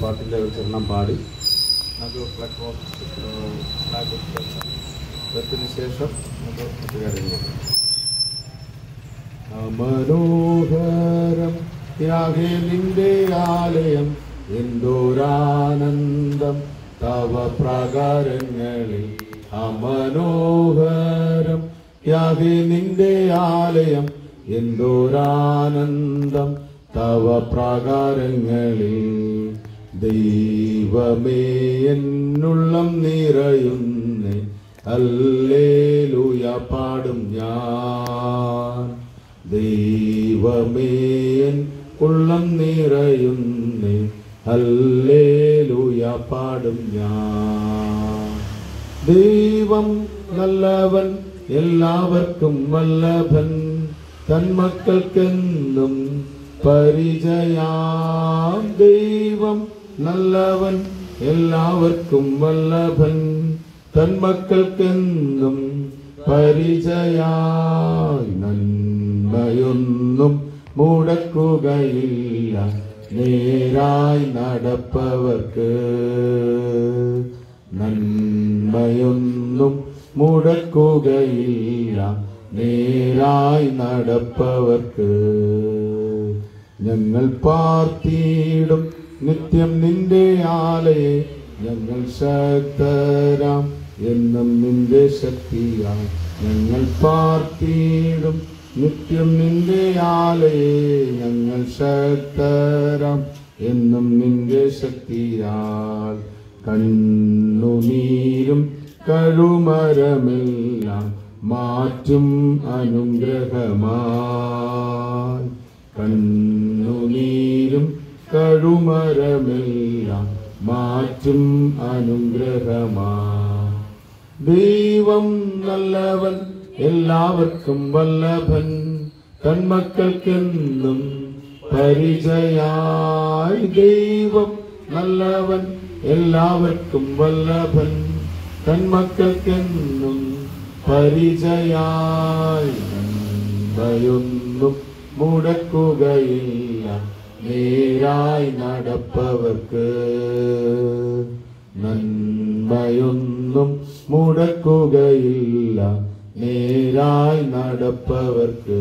പാട്ടിൻ്റെ ഒരു ചരണം പാടി നമുക്ക് ഫ്ലഗ് ഓഫ് ഫ്ലാഗ് വെച്ചതിന് ശേഷം നമുക്ക് മറ്റു കാര്യങ്ങൾ മനോഹരം യാഹേ നിന്റെ ആലയം എന്തോരാനന്ദം തവ പ്രാകാരങ്ങളിൽ അമനോഹരം യാഹേ നിന്റെ ആലയം എന്തോരാനന്ദം തവ പ്രാകാരങ്ങളിൽ ദൈവമേ എന്നുള്ളം നിറയുന്നേ അല്ലേലൂയ പാടും ഞാൻ ദൈവമേൻ ഉള്ളം നിറയുന്നേ ഹല്ലേലൂയ പാടും ഞാൻ ദൈവം നല്ലവൻ എല്ലാവർക്കും വല്ലഭൻ തന്മക്കൾക്കെന്നും പരിചയാം ദൈവം നല്ലവൻ എല്ലാവർക്കും വല്ലഭൻ തന്മക്കൾക്കെന്നും പരിചയായി നന്മയൊന്നും മുടക്കുകയില്ല നേരായി നടപ്പവർക്ക് നന്മയൊന്നും മുടക്കുകയില്ല നേരായി നടപ്പവർക്ക് ഞങ്ങൾ പാർത്തിയിടും നിത്യം നിന്റെ ആലയെ ഞങ്ങൾ ശക്തരാം എന്നും നിന്റെ ശക്തിയായി ഞങ്ങൾ പാർത്തിയിടും നിത്യം നിന്റെ ആലയെ ഞങ്ങൾ ശക്തരാം എന്നും നിന്റെ ശക്തിയാൽ കണ്ണുനീരും കഴുമരമെല്ലാം മാറ്റും അനുഗ്രഹമായി കണ്ണുനീരും കഴുമരമെല്ലാം മാറ്റും അനുഗ്രഹമാ ദൈവം നല്ലവൻ എല്ലാവർക്കും വല്ലഭൻ തന്മക്കൾക്കെന്നും പരിചയായി ദൈവം നല്ലവൻ എല്ലാവർക്കും വല്ലഭൻ തന്മക്കൾക്കെന്നും പരിചയായി നന്മയൊന്നും മുടക്കുകയില്ല നേരായി നടപ്പവർക്ക് നന്മയൊന്നും മുടക്കുകയില്ല നേരായി നടപ്പവർക്ക്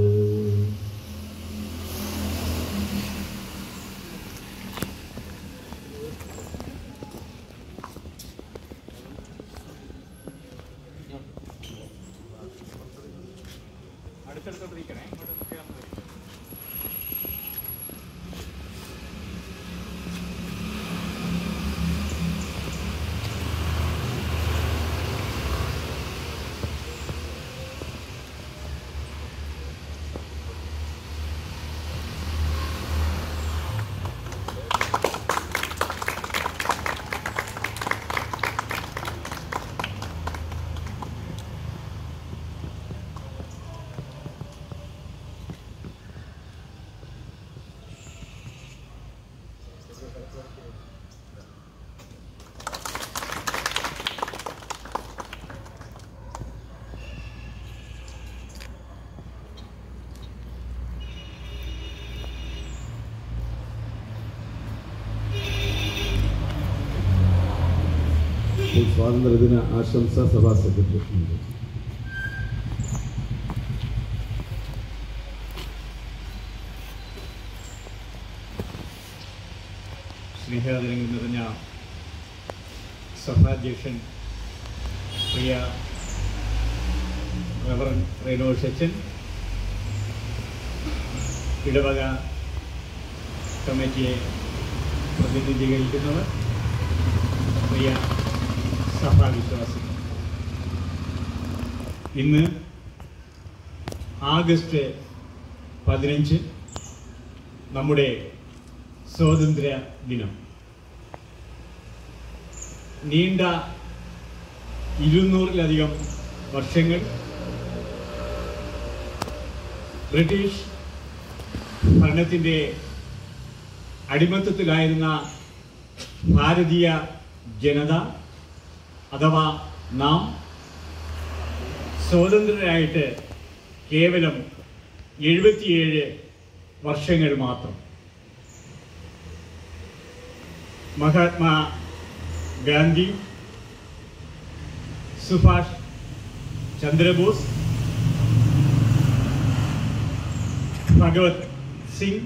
സ്വാതന്ത്ര്യദിന ആശംസ സഭാ സെക്രട്ടറി സ്നേഹാദരങ്ങൾ നിറഞ്ഞ സഭാധ്യക്ഷൻ പ്രിയ റവറൻ റെനോഷ് അച്ഛൻ ഇടവക കമ്മിറ്റിയെ പ്രതിനിധീകരിക്കുന്നവർ പ്രിയ സഭാവിശ്വാസികൾ ഇന്ന് ആഗസ്റ്റ് പതിനഞ്ച് നമ്മുടെ സ്വാതന്ത്ര്യ ദിനം നീണ്ട ഇരുന്നൂറിലധികം വർഷങ്ങൾ ബ്രിട്ടീഷ് ഭരണത്തിൻ്റെ അടിമത്തത്തിലായിരുന്ന ഭാരതീയ ജനത അഥവാ നാം സ്വതന്ത്രരായിട്ട് കേവലം എഴുപത്തിയേഴ് വർഷങ്ങൾ മാത്രം മഹാത്മാ ഗാന്ധി സുഭാഷ് ചന്ദ്രബോസ് ഭഗവത് സിംഗ്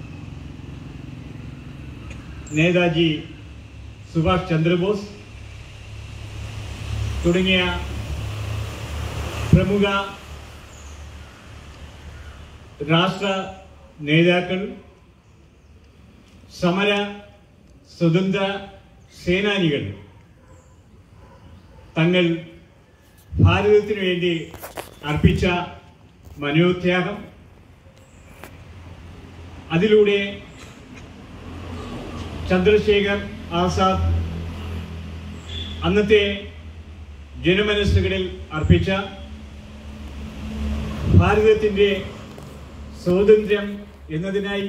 നേതാജി സുഭാഷ് ചന്ദ്രബോസ് തുടങ്ങിയ പ്രമുഖ രാഷ്ട്ര നേതാക്കൾ സമര സ്വതന്ത്ര സേനാനികൾ തങ്ങൾ ഭാരതത്തിനു വേണ്ടി അർപ്പിച്ച മനോത്യാഗം അതിലൂടെ ചന്ദ്രശേഖർ ആസാദ് അന്നത്തെ ജനമനസ്സുകളിൽ അർപ്പിച്ച ഭാരതത്തിൻ്റെ സ്വാതന്ത്ര്യം എന്നതിനായി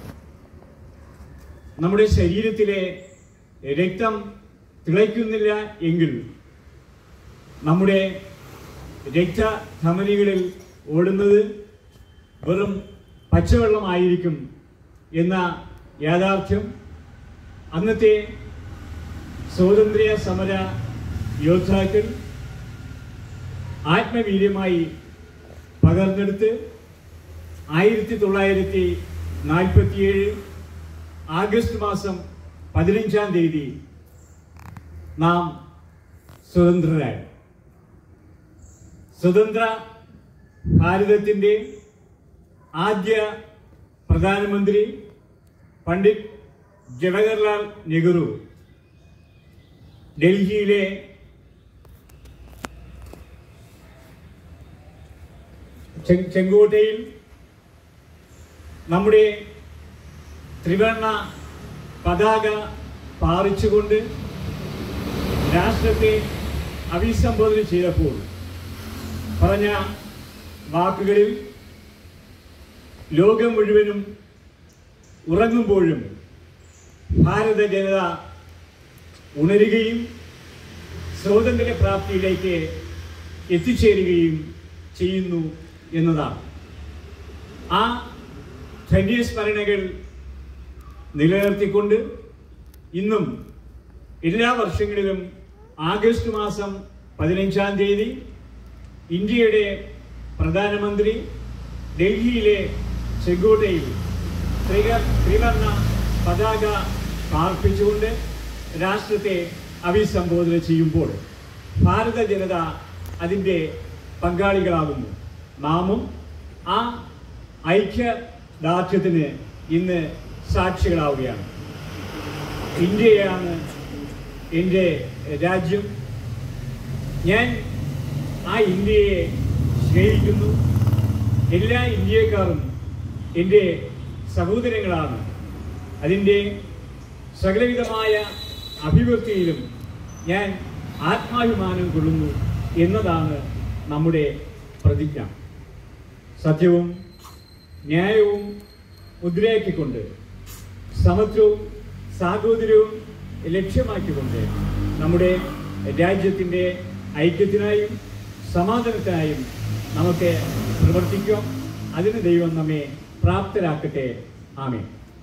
നമ്മുടെ ശരീരത്തിലെ രക്തം തിളയ്ക്കുന്നില്ല എങ്കിൽ നമ്മുടെ രക്തധമനികളിൽ ഓടുന്നത് വെറും പച്ചവെള്ളമായിരിക്കും എന്ന യാഥാർത്ഥ്യം അന്നത്തെ സ്വാതന്ത്ര്യ സമര യോദ്ധാക്കൾ ആത്മവീര്യമായി പകർന്നെടുത്ത് ആയിരത്തി തൊള്ളായിരത്തി നാൽപ്പത്തിയേഴ് ആഗസ്റ്റ് മാസം പതിനഞ്ചാം തീയതി നാം സ്വതന്ത്രരായി സ്വതന്ത്ര ഭാരതത്തിൻ്റെ ആദ്യ പ്രധാനമന്ത്രി പണ്ഡിറ്റ് ജവഹർലാൽ നെഹ്റു ഡൽഹിയിലെ ചെ- ചെങ്കോട്ടയിൽ നമ്മുടെ ത്രിവർണ പതാക പാറിച്ചുകൊണ്ട് രാഷ്ട്രത്തെ അഭിസംബോധന ചെയ്തപ്പോൾ പറഞ്ഞ വാക്കുകളിൽ ലോകം മുഴുവനും ഉറങ്ങുമ്പോഴും ഭാരത ജനത ഉണരുകയും സ്വാതന്ത്ര്യ പ്രാപ്തിയിലേക്ക് എത്തിച്ചേരുകയും ചെയ്യുന്നു എന്നതാണ് ആ ധന്യസ്മരണകൾ നിലനിർത്തിക്കൊണ്ട് ഇന്നും എല്ലാ വർഷങ്ങളിലും ആഗസ്റ്റ് മാസം പതിനഞ്ചാം തീയതി ഇന്ത്യയുടെ പ്രധാനമന്ത്രി ഡൽഹിയിലെ ചെങ്കോട്ടയിൽ ത്രിക- ത്രിവർണ പതാക പാർപ്പിച്ചുകൊണ്ട് രാഷ്ട്രത്തെ അഭിസംബോധന ചെയ്യുമ്പോൾ ഭാരത ജനത അതിൻ്റെ പങ്കാളികളാകുന്നു നാമും ആ ഐക്യദാർഢ്യത്തിന് ഇന്ന് സാക്ഷികളാവുകയാണ് ഇന്ത്യയാണ് എൻ്റെ രാജ്യം ഞാൻ ആ ഇന്ത്യയെ സ്നേഹിക്കുന്നു എല്ലാ ഇന്ത്യക്കാരും എൻ്റെ സഹോദരങ്ങളാണ് അതിൻ്റെ സകലവിധമായ അഭിവൃദ്ധിയിലും ഞാൻ ആത്മാഭിമാനം കൊള്ളുന്നു എന്നതാണ് നമ്മുടെ പ്രതിജ്ഞ സത്യവും ന്യായവും മുദ്രയാക്കിക്കൊണ്ട് സമത്വവും സാഹോദര്യവും ലക്ഷ്യമാക്കിക്കൊണ്ട് നമ്മുടെ രാജ്യത്തിൻ്റെ ഐക്യത്തിനായും സമാധാനത്തിനായും നമുക്ക് പ്രവർത്തിക്കാം അതിന് ദൈവം നമ്മെ പ്രാപ്തരാക്കട്ടെ ആമേ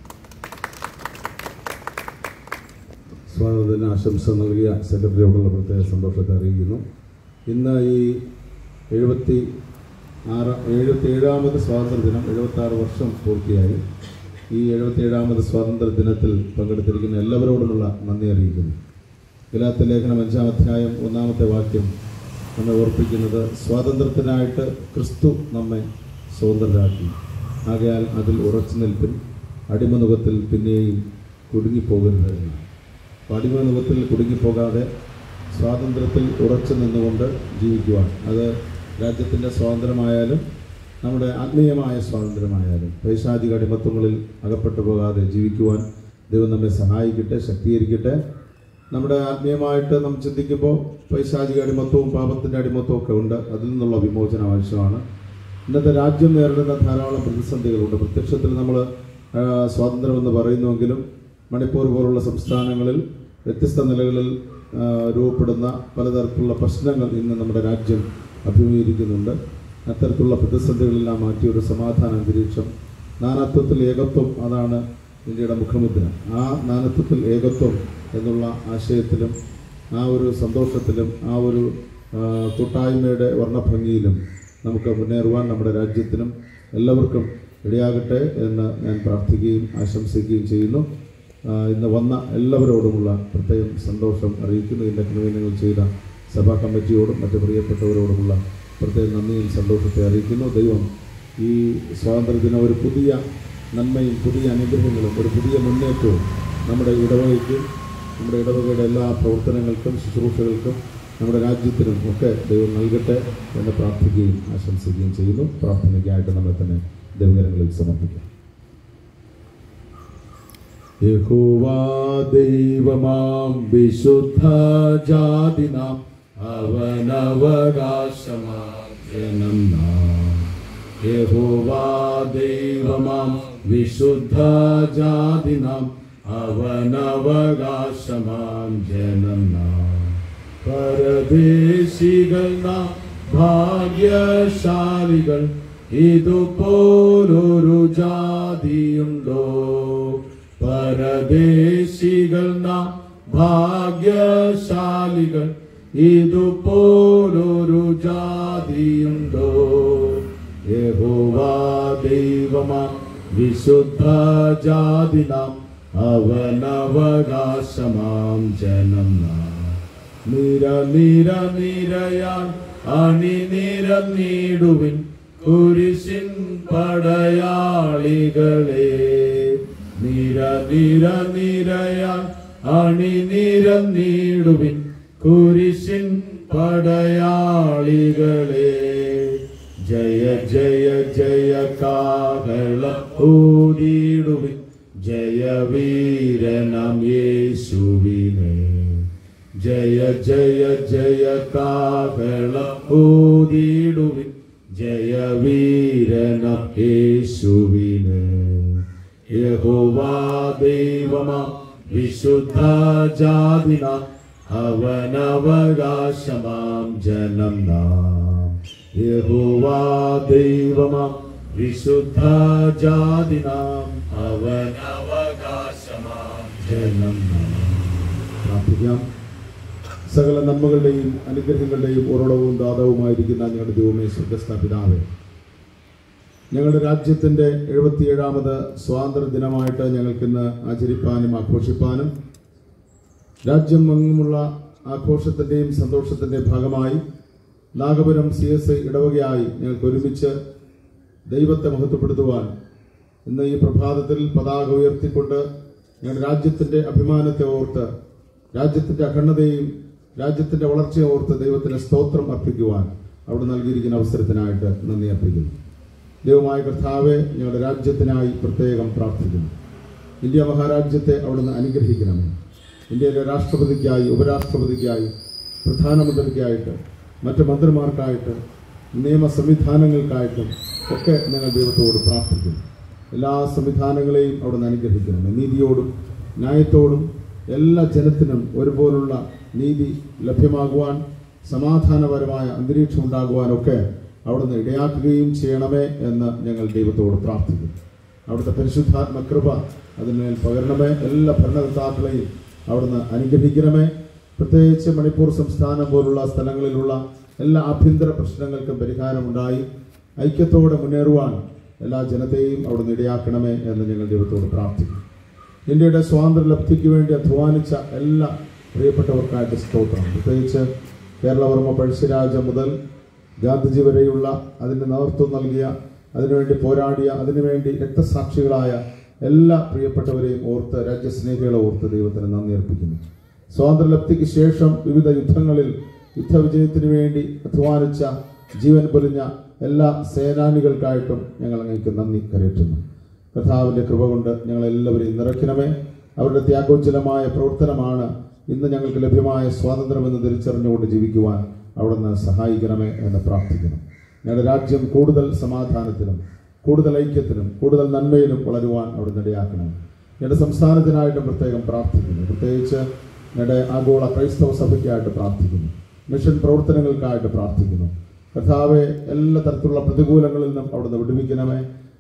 സ്വാഗതത്തിന് ആശംസ നൽകിയ സെക്രട്ടറിയോടുള്ള പ്രത്യേക സന്തോഷത്തെ അറിയിക്കുന്നു ഇന്ന് ഈ എഴുപത്തി ആറ് എഴുപത്തി ഏഴാമത് സ്വാതന്ത്ര്യ ദിനം എഴുപത്തി ആറ് വർഷം പൂർത്തിയായി ഈ എഴുപത്തി ഏഴാമത് സ്വാതന്ത്ര്യ ദിനത്തിൽ പങ്കെടുത്തിരിക്കുന്ന എല്ലാവരോടുമുള്ള നന്ദി അറിയിക്കുന്നു ഗലാത്ത ലേഖനം അഞ്ചാം അധ്യായം ഒന്നാമത്തെ വാക്യം നമ്മെ ഓർപ്പിക്കുന്നത് സ്വാതന്ത്ര്യത്തിനായിട്ട് ക്രിസ്തു നമ്മെ സ്വതന്ത്രരാക്കി ആകയാൽ അതിൽ ഉറച്ചു നിൽപ്പിൻ അടിമനുഖത്തിൽ പിന്നെയും കുടുങ്ങിപ്പോകരുത് എന്നാണ് അപ്പോൾ അടിമനുഖത്തിൽ കുടുങ്ങിപ്പോകാതെ സ്വാതന്ത്ര്യത്തിൽ ഉറച്ചു നിന്നുകൊണ്ട് ജീവിക്കുവാൻ അത് രാജ്യത്തിൻ്റെ സ്വാതന്ത്ര്യമായാലും നമ്മുടെ ആത്മീയമായ സ്വാതന്ത്ര്യമായാലും പൈശാചിക അടിമത്വങ്ങളിൽ അകപ്പെട്ടു പോകാതെ ജീവിക്കുവാൻ ദൈവം നമ്മെ സഹായിക്കട്ടെ ശക്തീകരിക്കട്ടെ നമ്മുടെ ആത്മീയമായിട്ട് നാം ചിന്തിക്കുമ്പോൾ പൈശാചിക അടിമത്വവും പാപത്തിൻ്റെ അടിമത്വവും ഒക്കെ ഉണ്ട് അതിൽ നിന്നുള്ള വിമോചനം ആവശ്യമാണ് ഇന്നത്തെ രാജ്യം നേരിടുന്ന ധാരാളം പ്രതിസന്ധികളുണ്ട് പ്രത്യക്ഷത്തിൽ നമ്മൾ സ്വാതന്ത്ര്യമെന്ന് പറയുന്നുവെങ്കിലും മണിപ്പൂർ പോലുള്ള സംസ്ഥാനങ്ങളിൽ വ്യത്യസ്ത നിലകളിൽ ആ, രൂപപ്പെടുന്ന പലതരത്തിലുള്ള പ്രശ്നങ്ങൾ ഇന്ന് നമ്മുടെ രാജ്യം അഭിമുഖീകരിക്കുന്നുണ്ട് അത്തരത്തിലുള്ള പ്രതിസന്ധികളെല്ലാം മാറ്റി ഒരു സമാധാന അന്തരീക്ഷം നാനാത്വത്തിൽ ഏകത്വം അതാണ് ഇന്ത്യയുടെ മുഖമുദ്ര ആ നാനത്വത്തിൽ ഏകത്വം എന്നുള്ള ആശയത്തിലും ആ ഒരു സന്തോഷത്തിലും ആ ഒരു ആ, കൂട്ടായ്മയുടെ വർണ്ണഭംഗിയിലും നമുക്ക് മുന്നേറുവാൻ നമ്മുടെ രാജ്യത്തിനും എല്ലാവർക്കും ഇടയാകട്ടെ എന്ന് ഞാൻ പ്രാർത്ഥിക്കുകയും ആശംസിക്കുകയും ചെയ്യുന്നു ആ, ഇന്ന് വന്ന എല്ലാവരോടുമുള്ള പ്രത്യേകം സന്തോഷം അറിയിക്കുന്നു ഇതിൻ്റെ കൺവീനങ്ങൾ ചെയ്ത സഭാ കമ്മിറ്റിയോടും മറ്റ് പ്രിയപ്പെട്ടവരോടുമുള്ള പ്രത്യേക നന്ദിയും സന്തോഷത്തെ അറിയിക്കുന്നു ദൈവം ഈ സ്വാതന്ത്ര്യദിനം ഒരു പുതിയ നന്മയും പുതിയ അനുഗ്രഹങ്ങളും ഒരു പുതിയ മുന്നേറ്റവും നമ്മുടെ ഇടവകയ്ക്കും നമ്മുടെ ഇടവകയുടെ എല്ലാ പ്രവർത്തനങ്ങൾക്കും ശുശ്രൂഷകൾക്കും നമ്മുടെ രാജ്യത്തിനും ഒക്കെ ദൈവം നൽകട്ടെ എന്ന് പ്രാർത്ഥിക്കുകയും ആശംസിക്കുകയും ചെയ്യുന്നു പ്രാർത്ഥനയ്ക്കായിട്ട് നമ്മെ തന്നെ ദൈവകരങ്ങളിൽ സമർപ്പിക്കാം യഹോവാ ദൈവമാം വിശുദ്ധ ജാതിനാം അവനവകാശമാം ജനം നാം യഹോവാ ദൈവമാം വിശുദ്ധ ജാതിനാം അവനവകാശമാം ജനം നാം പരദേശികൾ നാം ഭാഗ്യശാലികൾ ഇതുപോലൊരു ജാതിയുണ്ടോ പരദേശികൾ നാം ഭാഗ്യശാലികൾ ഇതുപോലൊരു ജാതിയുണ്ടോ യഹോവാ ദൈവമാ വിശുദ്ധ ജാതി നാം അവനവകാശമാം ജനം നാം നിര നിര നിരയാൻ അണി നിര നീടുവിൻ കുരിശിൻ പടയാളികളെ നിര നിര നിരയാൻ അണി നിര നീടുവിൻ കുരിശിൻ പടയാളികളെ ജയ ജയ ജയ കാഹള ഊതിടുവിൻ ജയവീരനം യേശുവിനെ ജയ ജയ ജയ കാഹള ഊതിടുവിൻ ജയവീരനം യേശുവിനെ യഹോവാ ദൈവമാ വിശുദ്ധ ജാതിന അവനവകാശമാം ജനം നാം യഹോവാ ദൈവമാം വിശുദ്ധ ജാതിനാം അവനവകാശമാം ജനം നാം പ്രാർത്ഥിക്കാം സകല നന്മകളുടെയും അനുഗ്രഹങ്ങളുടെയും ഉറടവും ദാതാവുമായിരിക്കുന്ന ഞങ്ങളുടെ ദൈവമേ സ്വർഗസ്ഥ പിതാവേ ഞങ്ങളുടെ രാജ്യത്തിൻ്റെ എഴുപത്തിയേഴാമത് സ്വാതന്ത്ര്യ ദിനമായിട്ട് ഞങ്ങൾക്കിന്ന് ആചരിപ്പാനും ആഘോഷിപ്പാനും രാജ്യമെങ്ങുമുള്ള ആഘോഷത്തിൻ്റെയും സന്തോഷത്തിൻ്റെയും ഭാഗമായി നാഗപുരം സി എസ് ഐ ഇടവകയായി ഞങ്ങൾക്ക് ഒരുമിച്ച് ദൈവത്തെ മഹത്വപ്പെടുത്തുവാൻ ഇന്ന് ഈ പ്രഭാതത്തിൽ പതാക ഉയർത്തിക്കൊണ്ട് ഞങ്ങളുടെ രാജ്യത്തിൻ്റെ അഭിമാനത്തെ ഓർത്ത് രാജ്യത്തിൻ്റെ അഖണ്ഡതയും രാജ്യത്തിൻ്റെ വളർച്ചയെ ഓർത്ത് ദൈവത്തിന് സ്തോത്രം അർപ്പിക്കുവാൻ അവിടെ നൽകിയിരിക്കുന്ന അവസരത്തിനായിട്ട് നന്ദി അർപ്പിക്കുന്നു ദൈവമായ കർത്താവെ ഞങ്ങളുടെ രാജ്യത്തിനായി പ്രത്യേകം പ്രാർത്ഥിക്കുന്നു ഇന്ത്യ മഹാരാജ്യത്തെ അവിടുന്ന് അനുഗ്രഹിക്കണമേ ഇന്ത്യയിലെ രാഷ്ട്രപതിക്കായി ഉപരാഷ്ട്രപതിക്കായി പ്രധാനമന്ത്രിക്കായിട്ട് മറ്റ് മന്ത്രിമാർക്കായിട്ട് നിയമ സംവിധാനങ്ങൾക്കായിട്ടും ഒക്കെ ഞങ്ങൾ ദൈവത്തോട് പ്രാർത്ഥിക്കുന്നു എല്ലാ സംവിധാനങ്ങളെയും അവിടുന്ന് അനുഗ്രഹിക്കണമേ നീതിയോടും ന്യായത്തോടും എല്ലാ ജനത്തിനും ഒരുപോലുള്ള നീതി ലഭ്യമാകുവാൻ സമാധാനപരമായ അന്തരീക്ഷം ഉണ്ടാകുവാനൊക്കെ അവിടുന്ന് ഇടയാക്കുകയും ചെയ്യണമേ എന്ന് ഞങ്ങൾ ദൈവത്തോട് പ്രാർത്ഥിക്കുന്നു അവിടുത്തെ പരിശുദ്ധാത്മ കൃപ അതിന്മേൽ പകരണമേ എല്ലാ ഭരണകർത്താക്കളെയും അവിടുന്ന് അനുഗ്രഹിക്കണമേ പ്രത്യേകിച്ച് മണിപ്പൂർ സംസ്ഥാനം പോലുള്ള സ്ഥലങ്ങളിലുള്ള എല്ലാ ആഭ്യന്തര പ്രശ്നങ്ങൾക്കും പരിഹാരമുണ്ടായി ഐക്യത്തോടെ മുന്നേറുവാൻ എല്ലാ ജനത്തെയും അവിടുന്ന് ഇടയാക്കണമേ എന്ന് ഞങ്ങൾ ദൈവത്തോട് പ്രാർത്ഥിക്കുന്നു ഇന്ത്യയുടെ സ്വാതന്ത്ര്യ ലബ്ധിക്ക് വേണ്ടി അധ്വാനിച്ച എല്ലാ പ്രിയപ്പെട്ടവർക്കായിട്ട് സ്തോത്രം പ്രത്യേകിച്ച് കേരളവർമ്മ പഴശ്ശിരാജ മുതൽ ഗാന്ധിജി വരെയുള്ള അതിന് നേതൃത്വം നൽകിയ അതിനുവേണ്ടി പോരാടിയ അതിനുവേണ്ടി രക്തസാക്ഷികളായ എല്ലാ പ്രിയപ്പെട്ടവരെയും ഓർത്ത് രാജ്യസ്നേഹികളെ ഓർത്ത് ദൈവത്തിന് നന്ദി അർപ്പിക്കുന്നു സ്വാതന്ത്ര്യലബ്ധിക്ക് ശേഷം വിവിധ യുദ്ധങ്ങളിൽ യുദ്ധവിജയത്തിന് വേണ്ടി അധ്വാനിച്ച ജീവൻ പൊലിഞ്ഞ എല്ലാ സേനാനികൾക്കായിട്ടും ഞങ്ങൾ അങ്ങേക്ക് നന്ദി കരയറ്റുന്നു കർത്താവിൻ്റെ കൃപ കൊണ്ട് ഞങ്ങളെല്ലാവരെയും നിറയ്ക്കണമേ അവരുടെ ത്യാഗോജ്ജലമായ പ്രവർത്തനമാണ് ഇന്ന് ഞങ്ങൾക്ക് ലഭ്യമായ സ്വാതന്ത്ര്യമെന്ന് തിരിച്ചറിഞ്ഞുകൊണ്ട് ജീവിക്കുവാൻ അവിടുന്ന് സഹായിക്കണമേ എന്ന് പ്രാർത്ഥിക്കണം ഞങ്ങളുടെ രാജ്യം കൂടുതൽ സമാധാനത്തിനും കൂടുതൽ ഐക്യത്തിനും കൂടുതൽ നന്മയിലും വളരുവാൻ അവിടുന്ന് ഇടയാക്കണം ഞങ്ങളുടെ സംസ്ഥാനത്തിനായിട്ടും പ്രത്യേകം പ്രാർത്ഥിക്കുന്നു പ്രത്യേകിച്ച് ഞങ്ങളുടെ ആഗോള ക്രൈസ്തവ സഭയ്ക്കായിട്ട് പ്രാർത്ഥിക്കുന്നു മിഷൻ പ്രവർത്തനങ്ങൾക്കായിട്ട് പ്രാർത്ഥിക്കുന്നു കർത്താവെ എല്ലാ തരത്തിലുള്ള പ്രതികൂലങ്ങളിൽ നിന്നും അവിടുന്ന് വിടുവിക്കണമേ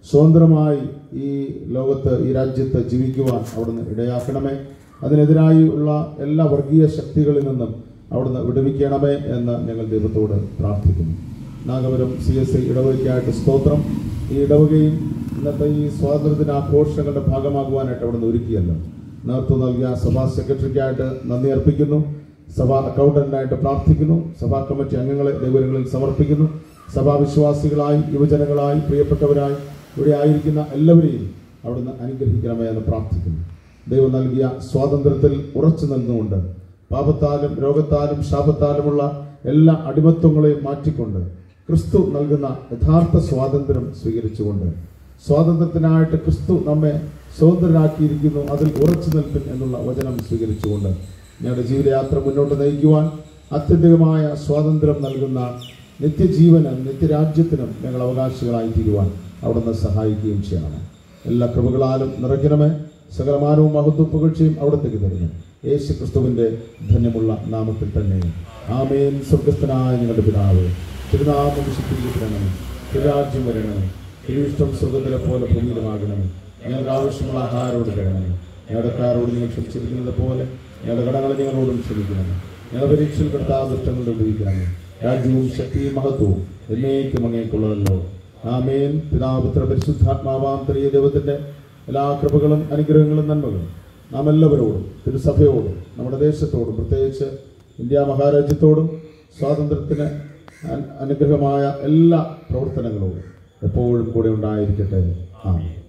സ്വതന്ത്രമായി ഈ ലോകത്ത് ഈ രാജ്യത്ത് ജീവിക്കുവാൻ അവിടുന്ന് ഇടയാക്കണമേ അതിനെതിരായി ഉള്ള എല്ലാ വർഗീയ ശക്തികളിൽ നിന്നും അവിടുന്ന് വിടുവിക്കണമേ എന്ന് ഞങ്ങൾ ദൈവത്തോട് പ്രാർത്ഥിക്കുന്നു നാഗപുരം സി എസ് ഐ ഇടവകയ്ക്കായിട്ട് സ്തോത്രം ഈ ഇടവകയും ഇന്നത്തെ ഈ സ്വാതന്ത്ര്യദിന ആഘോഷങ്ങളുടെ ഭാഗമാകുവാനായിട്ട് അവിടുന്ന് ഒരുക്കിയല്ലോ നേതൃത്വം നൽകിയ സഭാ സെക്രട്ടറിക്കായിട്ട് നന്ദി അർപ്പിക്കുന്നു സഭാ അക്കൗണ്ടന്റായിട്ട് പ്രാർത്ഥിക്കുന്നു സഭാ കമ്മിറ്റി അംഗങ്ങളെ ദൈവങ്ങളിൽ സമർപ്പിക്കുന്നു സഭാ വിശ്വാസികളായി യുവജനങ്ങളായി പ്രിയപ്പെട്ടവരായി ഇവിടെ ആയിരിക്കുന്ന എല്ലാവരെയും അവിടുന്ന് അനുഗ്രഹിക്കണമേ എന്ന് പ്രാർത്ഥിക്കുന്നു ദൈവം നൽകിയ സ്വാതന്ത്ര്യത്തിൽ ഉറച്ചു നിന്നുകൊണ്ട് പാപത്താലും രോഗത്താലും ശാപത്താലുമുള്ള എല്ലാ അടിമത്വങ്ങളെയും മാറ്റിക്കൊണ്ട് ക്രിസ്തു നൽകുന്ന യഥാർത്ഥ സ്വാതന്ത്ര്യം സ്വീകരിച്ചുകൊണ്ട് സ്വാതന്ത്ര്യത്തിനായിട്ട് ക്രിസ്തു നമ്മെ സ്വതന്ത്രരാക്കിയിരിക്കുന്നു അതിൽ ഉറച്ചു നിൽപ്പിൻ എന്നുള്ള വചനം സ്വീകരിച്ചുകൊണ്ട് ഞങ്ങളുടെ ജീവിതയാത്ര മുന്നോട്ട് നയിക്കുവാൻ അത്യന്തികമായ സ്വാതന്ത്ര്യം നൽകുന്ന നിത്യജീവനും നിത്യരാജ്യത്തിനും ഞങ്ങൾ അവകാശികളായി തീരുവാൻ അവിടുന്ന് സഹായിക്കുകയും ചെയ്യണം എല്ലാ കൃപകളാലും നിറയ്ക്കണമേ സകലമാനവും മഹത്വം പുകഴ്ചയും അവിടത്തേക്ക് തരുന്നു യേശു ക്രിസ്തുവിന്റെ ധന്യമുള്ള നാമത്തിൽ തന്നെ ആമേൻ സ്വർഗസ്ഥനായ ഞങ്ങളുടെ പിതാവ് തിരുനാമം വിശുദ്ധീകരിക്കണമേ തിരുരാജ്യം വരണമേ തിരുവിഷ്ടം സ്വർഗത്തിലെ പോലെ ഭൂമിയിലുമാകണമേ ഞങ്ങൾക്ക് ആവശ്യമുള്ള ആഹാരോട് തരണമേ ഞങ്ങളുടെ കാരോട് നിങ്ങൾ ക്ഷമിച്ചിരിക്കുന്നത് പോലെ ഞങ്ങളുടെ കടങ്ങളെ ഞങ്ങളോടും ക്ഷമിക്കണമേ ഞങ്ങളുടെ പരീക്ഷയിൽ പെടുത്താതെ ദുഷ്ടങ്ങളുടെ ഉപയോഗിക്കണമേ രാജ്യവും ശക്തിയും മഹത്വവും എന്നേക്കും അങ്ങേക്കുള്ളതല്ലോ ആമേൻ പിതാപുത്ര പരിശുദ്ധാത്മാവാം ത്രിയ ദൈവത്തിന്റെ എല്ലാ കൃപകളും അനുഗ്രഹങ്ങളും നന്മകളും നാം എല്ലാവരോടും തിരുസഭയോടും നമ്മുടെ ദേശത്തോടും പ്രത്യേകിച്ച് ഇന്ത്യ മഹാരാജ്യത്തോടും സ്വാതന്ത്ര്യത്തിന് അ- അനുഗ്രഹമായ എല്ലാ പ്രവർത്തനങ്ങളോടും എപ്പോഴും കൂടെ ഉണ്ടായിരിക്കട്ടെ ആമേൻ